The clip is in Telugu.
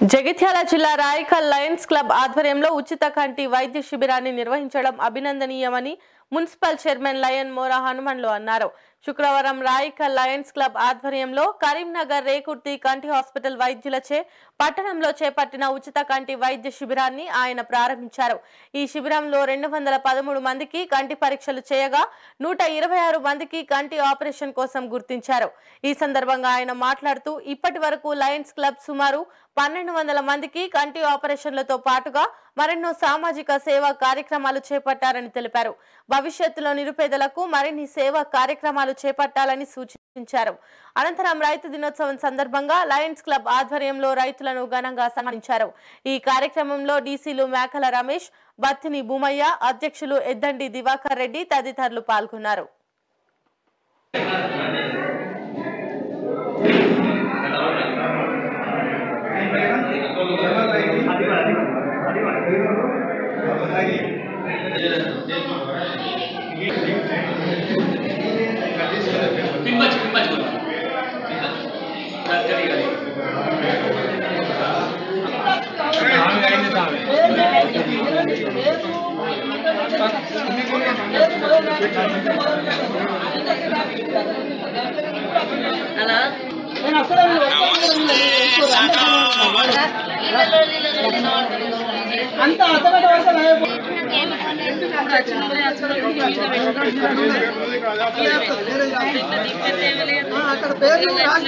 జగిత్యాల జిల్లా రాయకల్ లయన్స్ క్లబ్ ఆధ్వర్యంలో ఉచిత కంటి వైద్య శిబిరాన్ని నిర్వహించడం అభినందనీయమని municipal chairman lion Mora Hanumanlu అన్నారు శుక్రవారం రాయకల్ లయన్స్ క్లబ్ ఆధ్వర్యంలో కరీంనగర్ రేకుర్తి కంటి హాస్పిటల్ వైద్యులచే పట్టణంలో చేపట్టిన ఉచిత కంటి వైద్య శిబిరాన్ని ఆయన ప్రారంభించారు ఈ శిబిరంలో రెండు వందల పదమూడు మందికి కంటి పరీక్షలు చేయగా నూట ఇరవై ఆరు మందికి కంటి ఆపరేషన్ కోసం గుర్తించారు ఈ సందర్భంగా ఆయన మాట్లాడుతూ ఇప్పటి వరకు లయన్స్ క్లబ్ సుమారు పన్నెండు వందల మందికి కంటి ఆపరేషన్లతో పాటుగా మరెన్నో సామాజిక సేవా కార్యక్రమాలు చేపట్టారని తెలిపారు భవిష్యత్తులో నిరుపేదలకు మరిన్ని సేవా కార్యక్రమాలు చేపట్టాలని సూచించారు అనంతరం రైతు దినోత్సవం సందర్భంగా లయన్స్ క్లబ్ ఆధ్వర్యంలో రైతులను ఘనంగా సన్మానించారు ఈ కార్యక్రమంలో డీసీలు మేకల రమేష్ బత్తిని భూమయ్య అధ్యక్షులు ఎద్దండి దివాకర్ రెడ్డి తదితరులు పాల్గొన్నారు పింపచ్చు పింపచ్చు అంత అతగట వస్తే అక్కడ పేర్లు రాసి